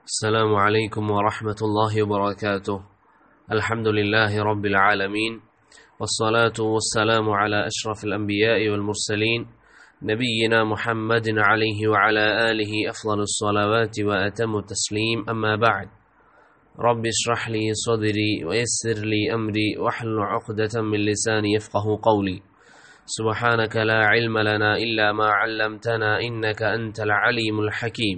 السلام عليكم ورحمة الله وبركاته الحمد لله رب العالمين والصلاة والسلام على أشرف الأنبياء والمرسلين نبينا محمد عليه وعلى آله أفضل الصلوات وأتم التسليم أما بعد رب اشرح لي صدري ويسر لي أمري واحلل عقدة من لساني يفقه قولي سبحانك لا علم لنا إلا ما علمتنا إنك أنت العليم الحكيم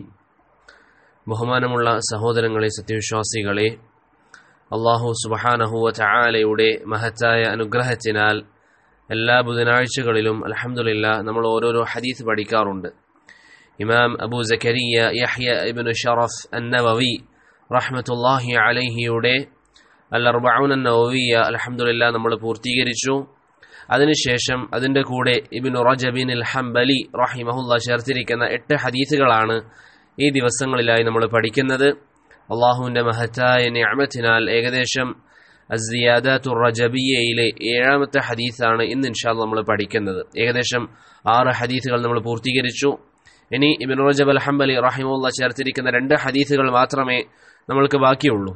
ബഹുമാനമുള്ള സഹോദരങ്ങളെ സത്യവിശ്വാസികളെ അള്ളാഹു സുബഹാനഹുവ ചായാലയുടെ മഹത്തായ അനുഗ്രഹത്തിനാൽ എല്ലാ ബുധനാഴ്ചകളിലും അലഹമുല്ല നമ്മൾ ഓരോരോ ഹദീസ് പഠിക്കാറുണ്ട് ഇമാം അബൂ ജക്കരിയ യഹ്യ ഇബിൻ ഷറഫ് അന്നവവി റഹ്മത്തുല്ലാഹി അലഹിയുടെ അൽ അർബൌൻ നവവിയ അലഹമുല്ല നമ്മൾ പൂർത്തീകരിച്ചു അതിനുശേഷം അതിൻ്റെ കൂടെ ഇബിൻ റജബിൻ അൽ ഹംബലി റഹിമഹുല്ല ചേർത്തിരിക്കുന്ന എട്ട് ഹദീസുകളാണ് ഈ ദിവസങ്ങളിലായി നമ്മൾ പഠിക്കുന്നത് അള്ളാഹുവിൻ്റെ മഹത്തായ ഞാമത്തിനാൽ ഏകദേശം അസിയാദാത്തു റജബിയയിലെ ഏഴാമത്തെ ഹദീസാണ് ഇന്ന് ഇൻഷാല് നമ്മൾ പഠിക്കുന്നത് ഏകദേശം ആറ് ഹദീസുകൾ നമ്മൾ പൂർത്തീകരിച്ചു ഇനി ഇബിൻ റജബ് അൽ ഹംബലി റഹിമുള്ള ചേർത്തിരിക്കുന്ന രണ്ട് ഹദീസുകൾ മാത്രമേ നമ്മൾക്ക് ബാക്കിയുള്ളൂ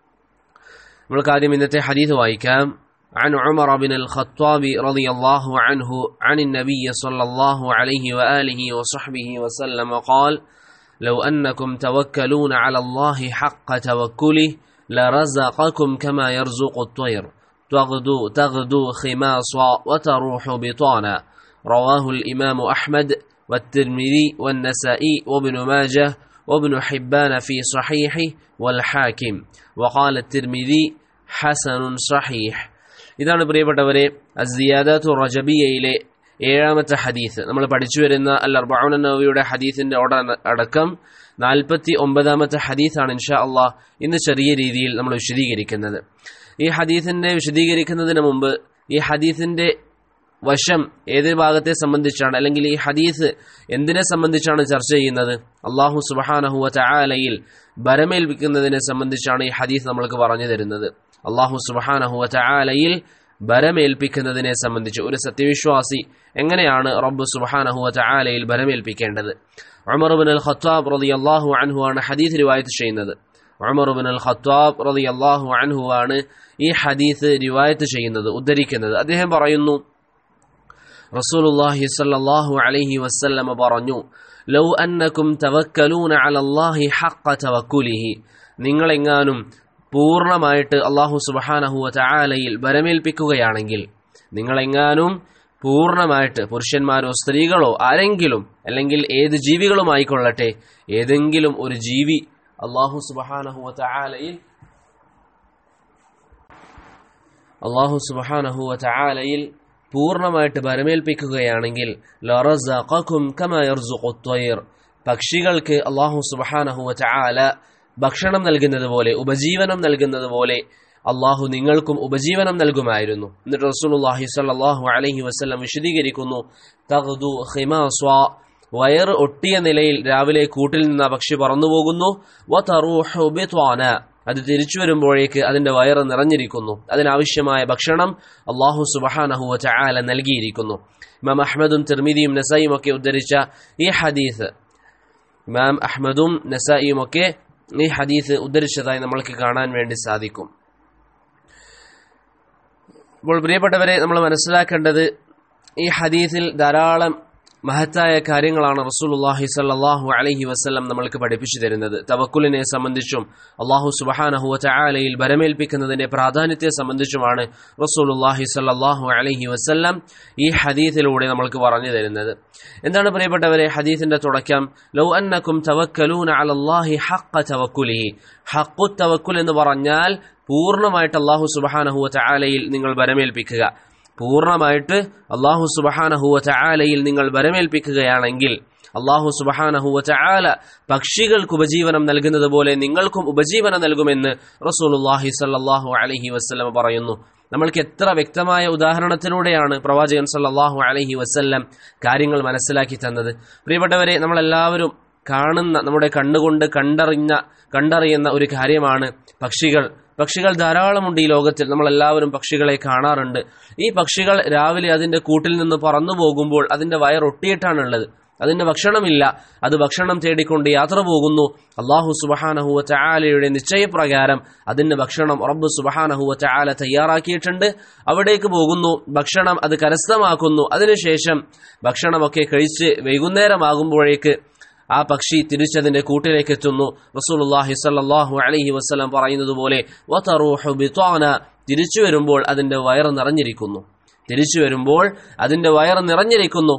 നമ്മൾക്ക് ആദ്യം ഇന്നത്തെ ഹദീസ് വായിക്കാം عن عمر بن الخطاب رضي الله عنه عن النبي صلى الله عليه وآله وصحبه وسلم قال لو أنكم توكلون على الله حق توكله لرزقكم كما يرزق الطير تغدو تغدو خماصا وتروح بطانا رواه الإمام أحمد والترمذي والنسائي وابن ماجه وابن حبان في صحيحه والحاكم وقال الترمذي حسن صحيح ഇതാണ് പ്രിയപ്പെട്ടവരെ അസിയാദത്തു റജബിയയിലെ ഏഴാമത്തെ ഹദീസ് നമ്മൾ പഠിച്ചു വരുന്ന അൽ അർബൌൻ നബിയുടെ ഹദീസിന്റെ ഓർഡർ അടക്കം നാൽപ്പത്തി ഒമ്പതാമത്തെ ഹദീസാണ് ഇൻഷാ അള്ളാഹ് ഇന്ന് ചെറിയ രീതിയിൽ നമ്മൾ വിശദീകരിക്കുന്നത് ഈ ഹദീസിന്റെ വിശദീകരിക്കുന്നതിന് മുമ്പ് ഈ ഹദീസിന്റെ വശം ഏത് ഭാഗത്തെ സംബന്ധിച്ചാണ് അല്ലെങ്കിൽ ഈ ഹദീസ് എന്തിനെ സംബന്ധിച്ചാണ് ചർച്ച ചെയ്യുന്നത് അള്ളാഹു സുബഹാനഹുവ ചായാലയിൽ ബരമേൽപ്പിക്കുന്നതിനെ സംബന്ധിച്ചാണ് ഈ ഹദീസ് നമ്മൾക്ക് പറഞ്ഞു തരുന്നത് അള്ളാഹു സുബഹാനഹുവ ചായാലയിൽ ബരമേൽപ്പിക്കുന്നതിനെ സംബന്ധിച്ച് ഒരു സത്യവിശ്വാസി എങ്ങനെയാണ് റബ്ബ് സുബഹാനഹുവ ചായാലയിൽ ബരമേൽപ്പിക്കേണ്ടത് ഉമർബിൻ അൽ ഖത്താബ് റതി അള്ളാഹു അൻഹു ആണ് ഹദീസ് റിവായത്ത് ചെയ്യുന്നത് ഉമർബിൻ അൽ ഖത്താബ് റതി അള്ളാഹു അൻഹു ആണ് ഈ ഹദീസ് റിവായത്ത് ചെയ്യുന്നത് ഉദ്ധരിക്കുന്നത് അദ്ദേഹം പറയുന്നു റസൂലുള്ളാഹി സ്വല്ലല്ലാഹു അലൈഹി വസല്ലമ പറഞ്ഞു ലൗ അന്നക്കും തവക്കലൂന അലല്ലാഹി ഹഖ തവക്കുലിഹി നിങ്ങളെങ്ങാനും പൂർണ്ണമായിട്ട് അള്ളാഹു സുബഹാനഹുവ ചായാലയിൽ ബരമേൽപ്പിക്കുകയാണെങ്കിൽ നിങ്ങളെങ്ങാനും പൂർണ്ണമായിട്ട് പുരുഷന്മാരോ സ്ത്രീകളോ ആരെങ്കിലും അല്ലെങ്കിൽ ഏത് ജീവികളുമായിക്കൊള്ളട്ടെ ഏതെങ്കിലും ഒരു ജീവി അള്ളാഹു സുബഹാനഹുവ ചായാലയിൽ അള്ളാഹു സുബഹാനഹുവ ചായാലയിൽ പൂർണ്ണമായിട്ട് ബരമേൽപ്പിക്കുകയാണെങ്കിൽ പക്ഷികൾക്ക് അള്ളാഹു സുബഹാനഹുവ ചായാല ഭക്ഷണം നൽകുന്നത് പോലെ ഉപജീവനം നൽകുന്നത് പോലെ അള്ളാഹു നിങ്ങൾക്കും ഉപജീവനം നൽകുമായിരുന്നു എന്നിട്ട് റസൂലുള്ളാഹി സ്വല്ലല്ലാഹു അലൈഹി വസല്ലം വിശദീകരിക്കുന്നു തഗ്ദു ഖിമാസ്വ വയർ ഒട്ടിയ നിലയിൽ രാവിലെ കൂട്ടിൽ നിന്ന് പക്ഷി പറന്നു പോകുന്നു വതറൂഹു ബിത്വാന അത് തിരിച്ചു വരുമ്പോഴേക്ക് അതിന്റെ വയറ് നിറഞ്ഞിരിക്കുന്നു അതിനാവശ്യമായ ഭക്ഷണം അള്ളാഹു സുബഹാനഹു ചായാല നൽകിയിരിക്കുന്നു ഇമാം അഹമ്മദും തിർമിദിയും നസായിയും ഒക്കെ ഉദ്ധരിച്ച ഈ ഹദീസ് ഇമാം അഹമ്മദും നസായിയും ഒക്കെ ഈ ഹദീസ് ഉദ്ധരിച്ചതായി നമ്മൾക്ക് കാണാൻ വേണ്ടി സാധിക്കും ഇപ്പോൾ പ്രിയപ്പെട്ടവരെ നമ്മൾ മനസ്സിലാക്കേണ്ടത് ഈ ഹദീസിൽ ധാരാളം മഹത്തായ കാര്യങ്ങളാണ് റസൂലുള്ളാഹി സല്ലല്ലാഹു അലൈഹി വസല്ലം നമ്മൾക്ക് പഠിപ്പിച്ചു തരുന്നത് തവക്കുലിനെ സംബന്ധിച്ചും അള്ളാഹു സുബഹാനഹു ചായാലയിൽ ബരമേൽപ്പിക്കുന്നതിന്റെ പ്രാധാന്യത്തെ സംബന്ധിച്ചുമാണ് റസൂലുള്ളാഹി സല്ലല്ലാഹു അലൈഹി വസല്ലം ഈ ഹദീസിലൂടെ നമ്മൾക്ക് പറഞ്ഞു തരുന്നത് എന്താണ് പ്രിയപ്പെട്ടവരെ ഹദീസിന്റെ തുടക്കം ലൗ അന്നക്കും തവക്കലൂന അലല്ലാഹി ഹഖ തവക്കുലിഹി ഹഖു തവക്കുൽ എന്ന് പറഞ്ഞാൽ പൂർണ്ണമായിട്ട് അള്ളാഹു സുബഹാനഹു ചായാലയിൽ നിങ്ങൾ ബരമേൽപ്പിക്കുക പൂർണ്ണമായിട്ട് അള്ളാഹു സുബഹാനഹുവ ചായാലയിൽ നിങ്ങൾ വരമേൽപ്പിക്കുകയാണെങ്കിൽ അള്ളാഹു സുബഹാനഹുവ ചായാല പക്ഷികൾക്ക് ഉപജീവനം നൽകുന്നത് പോലെ നിങ്ങൾക്കും ഉപജീവനം നൽകുമെന്ന് റസൂലുല്ലാഹി സല്ലാഹു അലഹി വസ്ലം പറയുന്നു നമ്മൾക്ക് എത്ര വ്യക്തമായ ഉദാഹരണത്തിലൂടെയാണ് പ്രവാചകൻ സല്ലാഹു അലഹി വസ്ല്ലം കാര്യങ്ങൾ മനസ്സിലാക്കി തന്നത് പ്രിയപ്പെട്ടവരെ നമ്മളെല്ലാവരും കാണുന്ന നമ്മുടെ കണ്ണുകൊണ്ട് കണ്ടറിഞ്ഞ കണ്ടറിയുന്ന ഒരു കാര്യമാണ് പക്ഷികൾ പക്ഷികൾ ധാരാളമുണ്ട് ഈ ലോകത്തിൽ നമ്മൾ എല്ലാവരും പക്ഷികളെ കാണാറുണ്ട് ഈ പക്ഷികൾ രാവിലെ അതിന്റെ കൂട്ടിൽ നിന്ന് പറന്നു പോകുമ്പോൾ അതിന്റെ വയർ ഒട്ടിയിട്ടാണുള്ളത് അതിന് ഭക്ഷണമില്ല അത് ഭക്ഷണം തേടിക്കൊണ്ട് യാത്ര പോകുന്നു അള്ളാഹു സുബഹാനഹുവ ചായാലയുടെ നിശ്ചയപ്രകാരം അതിന് ഭക്ഷണം റബ്ബ് സുബഹാനഹുവ ചായാല തയ്യാറാക്കിയിട്ടുണ്ട് അവിടേക്ക് പോകുന്നു ഭക്ഷണം അത് കരസ്ഥമാക്കുന്നു അതിനുശേഷം ഭക്ഷണമൊക്കെ കഴിച്ച് വൈകുന്നേരമാകുമ്പോഴേക്ക് ആ പക്ഷി തിരിച്ചതിന്റെ കൂട്ടിലേക്ക് എത്തുന്നു റസൂലുള്ളാഹി സ്വല്ലല്ലാഹു അലൈഹി വസല്ലം പറയുന്നത് പോലെ വതറൂഹു ബിത്വാന തിരിച്ചു വരുമ്പോൾ അതിന്റെ വയറ് നിറഞ്ഞിരിക്കുന്നു തിരിച്ചു വരുമ്പോൾ അതിന്റെ വയറ് നിറഞ്ഞിരിക്കുന്നു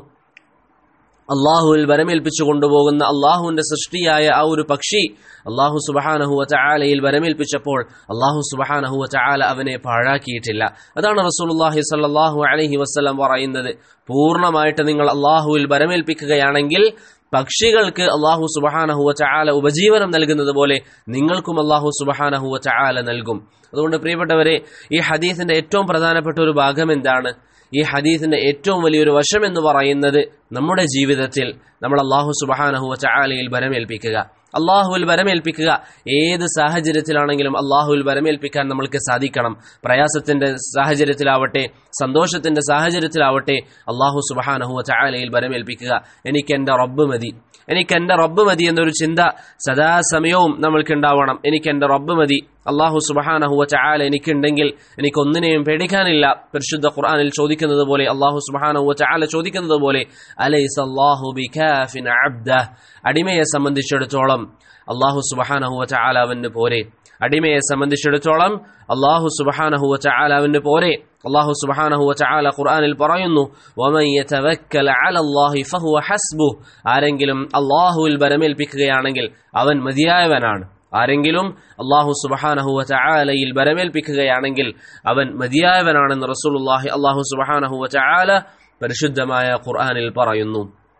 അള്ളാഹുവിൽ വരമേൽപ്പിച്ചു കൊണ്ടുപോകുന്ന അള്ളാഹുവിന്റെ സൃഷ്ടിയായ ആ ഒരു പക്ഷി അള്ളാഹു സുബഹാനഹുവ ചായാലയിൽ വരമേൽപ്പിച്ചപ്പോൾ അള്ളാഹു സുബഹാനഹുവ ചായാല അവനെ പാഴാക്കിയിട്ടില്ല അതാണ് റസൂലുള്ളാഹി സല്ലല്ലാഹു അലൈഹി വസല്ലം പറയുന്നത് പൂർണ്ണമായിട്ട് നിങ്ങൾ അള്ളാഹുവിൽ വരമേൽപ്പിക്കുകയാണെങ്കിൽ പക്ഷികൾക്ക് അള്ളാഹു സുബഹാനഹുവ ചായാല ഉപജീവനം നൽകുന്നത് പോലെ നിങ്ങൾക്കും അള്ളാഹു സുബഹാനഹുവ ചായാല നൽകും അതുകൊണ്ട് പ്രിയപ്പെട്ടവരെ ഈ ഹദീസിന്റെ ഏറ്റവും പ്രധാനപ്പെട്ട ഒരു ഭാഗം എന്താണ് ഈ ഹദീസിന്റെ ഏറ്റവും വലിയൊരു വശം എന്ന് പറയുന്നത് നമ്മുടെ ജീവിതത്തിൽ നമ്മൾ അള്ളാഹു സുബഹാനഹുവ ചായാലയിൽ ബരമേൽപ്പിക്കുക അള്ളാഹുവിൽ വരമേൽപ്പിക്കുക ഏത് സാഹചര്യത്തിലാണെങ്കിലും അള്ളാഹുവിൽ വരമേൽപ്പിക്കാൻ നമ്മൾക്ക് സാധിക്കണം പ്രയാസത്തിന്റെ സാഹചര്യത്തിലാവട്ടെ സന്തോഷത്തിന്റെ സാഹചര്യത്തിലാവട്ടെ അള്ളാഹു സുബഹാനഹുവ ചായാലയിൽ വരമേൽപ്പിക്കുക എനിക്ക് എന്റെ റബ്ബ് മതി എനിക്ക് എന്റെ റബ്ബ് മതി എന്നൊരു ചിന്ത സദാസമയവും നമ്മൾക്ക് ഉണ്ടാവണം എനിക്ക് എന്റെ റബ്ബ് മതി അള്ളാഹു സുബഹാനഹുവ ചായാല എനിക്കുണ്ടെങ്കിൽ എനിക്കൊന്നിനെയും പേടിക്കാനില്ല പരിശുദ്ധ ഖുർആനിൽ ചോദിക്കുന്നത് പോലെ അള്ളാഹു സുബഹാനഹുവ ചായാല ചോദിക്കുന്നത് പോലെ അലൈസ് അള്ളാഹു ബിഖാഫിൻ അബ്ദ അടിമയെ സംബന്ധിച്ചിടത്തോളം അള്ളാഹു സുബഹാനഹുവ ചായാല അവന് പോരെ അടിമയെ സംബന്ധിച്ചിടത്തോളം അള്ളാഹു സുബഹാനഹുവ ചായാല അവന് പോരെ അള്ളാഹു സുബഹാനഹുവ ചായാല ഖുർആനിൽ പറയുന്നു വമൻ യതവക്കൽ അലല്ലാഹി ഫഹുവ ഹസ്ബു ആരെങ്കിലും അള്ളാഹുവിൽ ബരമേൽപ്പിക്കുകയാണെങ്കിൽ അവൻ മതിയായവനാണ് ആരെങ്കിലും അള്ളാഹു സുബഹാനഹുവ ചായാലയിൽ ബരമേൽപ്പിക്കുകയാണെങ്കിൽ അവൻ മതിയായവനാണെന്ന് റസൂലുള്ളാഹി അള്ളാഹു സുബഹാനഹുവ ചായാല പരിശുദ്ധമായ ഖുർആനിൽ പറയുന്നു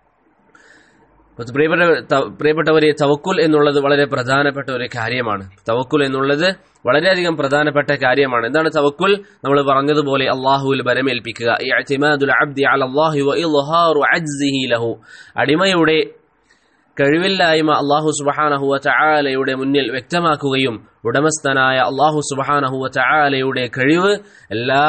പ്രിയപ്പെട്ട പ്രിയപ്പെട്ടവരെ തവക്കുൽ എന്നുള്ളത് വളരെ പ്രധാനപ്പെട്ട ഒരു കാര്യമാണ് തവക്കുൽ എന്നുള്ളത് വളരെയധികം പ്രധാനപ്പെട്ട കാര്യമാണ് എന്താണ് തവക്കുൽ നമ്മൾ പറഞ്ഞതുപോലെ അള്ളാഹുവിൽ ബരമേൽപ്പിക്കുക അടിമയുടെ കഴിവില്ലായ്മ അള്ളാഹു സുബഹാനഹുവ ചായാലയുടെ മുന്നിൽ വ്യക്തമാക്കുകയും ഉടമസ്ഥനായ അള്ളാഹു സുബഹാനഹുവ ചായാലയുടെ കഴിവ് എല്ലാ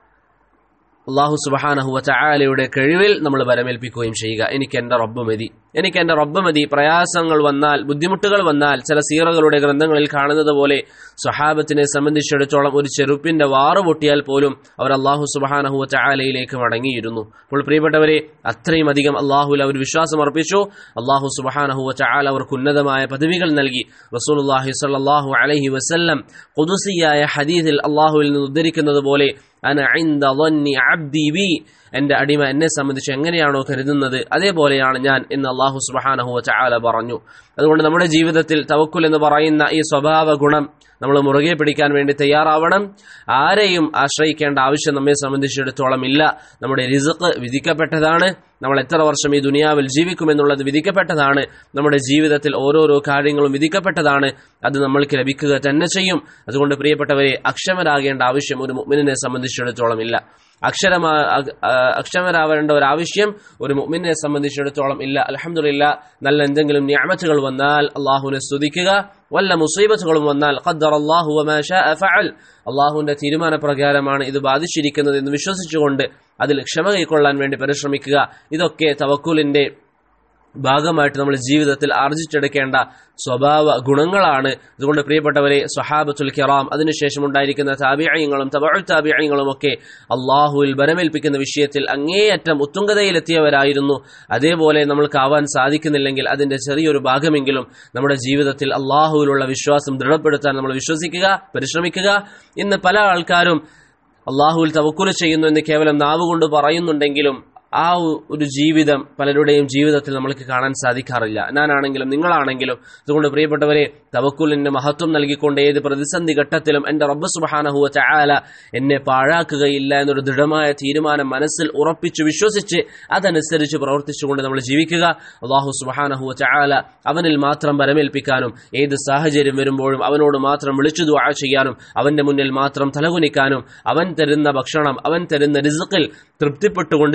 അള്ളാഹു സുബഹാനഹുവ ചായാലയുടെ കഴിവിൽ നമ്മൾ വരമേൽപ്പിക്കുകയും ചെയ്യുക എനിക്ക് എന്റെ റബ്ബ് മതി എനിക്ക് എന്റെ റബ്ബ് മതി പ്രയാസങ്ങൾ വന്നാൽ ബുദ്ധിമുട്ടുകൾ വന്നാൽ ചില സീറകളുടെ ഗ്രന്ഥങ്ങളിൽ കാണുന്നത് പോലെ സ്വഹാബത്തിനെ സംബന്ധിച്ചിടത്തോളം ഒരു ചെറുപ്പിന്റെ വാറ് പൊട്ടിയാൽ പോലും അവർ അള്ളാഹു സുബഹാനഹുവ ചായാലയിലേക്ക് മടങ്ങിയിരുന്നു അപ്പോൾ പ്രിയപ്പെട്ടവരെ അത്രയും അധികം അള്ളാഹുൽ അവർ വിശ്വാസം അർപ്പിച്ചു അള്ളാഹു സുബഹാനഹുവ ചായാല അവർക്ക് ഉന്നതമായ പദവികൾ നൽകി റസൂലുള്ളാഹി സ്വല്ലല്ലാഹു അലൈഹി വസല്ലം ഖുദുസിയായ ഹദീസിൽ അള്ളാഹുവിൽ നിന്ന് ഉദ്ധരിക്കുന്നത് പോലെ അന ഐന്ദ ظني عبدي ബി എന്റെ അടിമ എന്നെ സംബന്ധിച്ച് എങ്ങനെയാണോ കരുതുന്നത് അതേപോലെയാണ് ഞാൻ എന്ന് അള്ളാഹു സുബഹാനഹു ചാല പറഞ്ഞു അതുകൊണ്ട് നമ്മുടെ ജീവിതത്തിൽ തവക്കുൽ എന്ന് പറയുന്ന ഈ സ്വഭാവ ഗുണം നമ്മൾ മുറുകെ പിടിക്കാൻ വേണ്ടി തയ്യാറാവണം ആരെയും ആശ്രയിക്കേണ്ട ആവശ്യം നമ്മെ സംബന്ധിച്ചിടത്തോളം ഇല്ല നമ്മുടെ റിസക്ക് വിധിക്കപ്പെട്ടതാണ് നമ്മൾ എത്ര വർഷം ഈ ദുനിയാവിൽ ജീവിക്കുമെന്നുള്ളത് വിധിക്കപ്പെട്ടതാണ് നമ്മുടെ ജീവിതത്തിൽ ഓരോരോ കാര്യങ്ങളും വിധിക്കപ്പെട്ടതാണ് അത് നമ്മൾക്ക് ലഭിക്കുക തന്നെ ചെയ്യും അതുകൊണ്ട് പ്രിയപ്പെട്ടവരെ അക്ഷമരാകേണ്ട ആവശ്യം ഒരു മുഅ്മിനിനെ സംബന്ധിച്ചിടത്തോളം ഇല്ല അക്ഷരമാ അക്ഷമരാവേണ്ട ഒരു ആവശ്യം ഒരു മുഅ്മിനെ സംബന്ധിച്ചിടത്തോളം ഇല്ല അലഹമുല്ല നല്ല എന്തെങ്കിലും ഞാമത്തുകൾ വന്നാൽ അള്ളാഹുവിനെ സ്തുതിക്കുക വല്ല മുസീബത്തുകളും വന്നാൽ ഖദ്ദർ അള്ളാഹു ഫഅൽ അള്ളാഹുവിന്റെ തീരുമാനപ്രകാരമാണ് ഇത് ബാധിച്ചിരിക്കുന്നത് എന്ന് വിശ്വസിച്ചുകൊണ്ട് അതിൽ ക്ഷമ കൈക്കൊള്ളാൻ വേണ്ടി പരിശ്രമിക്കുക ഇതൊക്കെ തവക്കുലിന്റെ ഭാഗമായിട്ട് നമ്മൾ ജീവിതത്തിൽ ആർജിച്ചെടുക്കേണ്ട സ്വഭാവ ഗുണങ്ങളാണ് അതുകൊണ്ട് പ്രിയപ്പെട്ടവരെ സ്വഹാബത്തുൽ കിറാം അതിനുശേഷം ഉണ്ടായിരിക്കുന്ന താബിഅയങ്ങളും തബഉ താബിഅയങ്ങളും ഒക്കെ അള്ളാഹുവിൽ ബരമേൽപ്പിക്കുന്ന വിഷയത്തിൽ അങ്ങേയറ്റം ഉത്തുംഗതയിലെത്തിയവരായിരുന്നു അതേപോലെ നമ്മൾക്ക് ആവാൻ സാധിക്കുന്നില്ലെങ്കിൽ അതിന്റെ ചെറിയൊരു ഭാഗമെങ്കിലും നമ്മുടെ ജീവിതത്തിൽ അള്ളാഹുവിലുള്ള വിശ്വാസം ദൃഢപ്പെടുത്താൻ നമ്മൾ വിശ്വസിക്കുക പരിശ്രമിക്കുക ഇന്ന് പല ആൾക്കാരും അള്ളാഹുവിൽ തവക്കുല ചെയ്യുന്നു എന്ന് കേവലം നാവുകൊണ്ട് പറയുന്നുണ്ടെങ്കിലും ആ ഒരു ജീവിതം പലരുടെയും ജീവിതത്തിൽ നമ്മൾക്ക് കാണാൻ സാധിക്കാറില്ല ഞാനാണെങ്കിലും നിങ്ങളാണെങ്കിലും അതുകൊണ്ട് പ്രിയപ്പെട്ടവരെ തവക്കുലിന്റെ മഹത്വം നൽകിക്കൊണ്ട് ഏത് പ്രതിസന്ധി ഘട്ടത്തിലും എന്റെ റബ്ബ് സുബാനഹുവ ചായാല എന്നെ പാഴാക്കുകയില്ല എന്നൊരു ദൃഢമായ തീരുമാനം മനസ്സിൽ ഉറപ്പിച്ചു വിശ്വസിച്ച് അതനുസരിച്ച് പ്രവർത്തിച്ചുകൊണ്ട് നമ്മൾ ജീവിക്കുക അള്ളാഹു സുബാനഹുവ ചായാല അവനിൽ മാത്രം വരമേൽപ്പിക്കാനും ഏത് സാഹചര്യം വരുമ്പോഴും അവനോട് മാത്രം വിളിച്ചു ദുആ ചെയ്യാനും അവന്റെ മുന്നിൽ മാത്രം തലകുനിക്കാനും അവൻ തരുന്ന ഭക്ഷണം അവൻ തരുന്ന റിസുക്കിൽ തൃപ്തിപ്പെട്ടുകൊണ്ട് ജീവിക്കാനും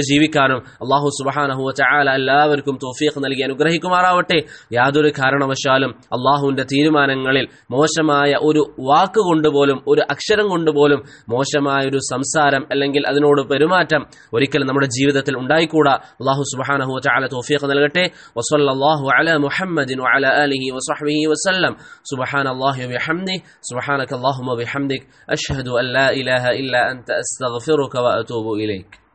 ജീവിക്കുവാനും അള്ളാഹു സുബഹാനഹു ചായാല എല്ലാവർക്കും തോഫീഖ് നൽകി അനുഗ്രഹിക്കുമാറാവട്ടെ യാതൊരു കാരണവശാലും അള്ളാഹുവിന്റെ തീരുമാനങ്ങളിൽ മോശമായ ഒരു വാക്ക് കൊണ്ടുപോലും ഒരു അക്ഷരം കൊണ്ടുപോലും മോശമായ ഒരു സംസാരം അല്ലെങ്കിൽ അതിനോട് പെരുമാറ്റം ഒരിക്കലും നമ്മുടെ ജീവിതത്തിൽ ഉണ്ടായിക്കൂടാ അള്ളാഹു സുബഹാനഹു ചായാല തോഫീഖ് നൽകട്ടെ വസല്ലാഹു അല മുഹമ്മദിൻ وعلى آله وصحبه وسلم سبحان الله وبحمده سبحانك اللهم وبحمدك أشهد أن لا إله إلا أنت أستغفرك وأتوب إليك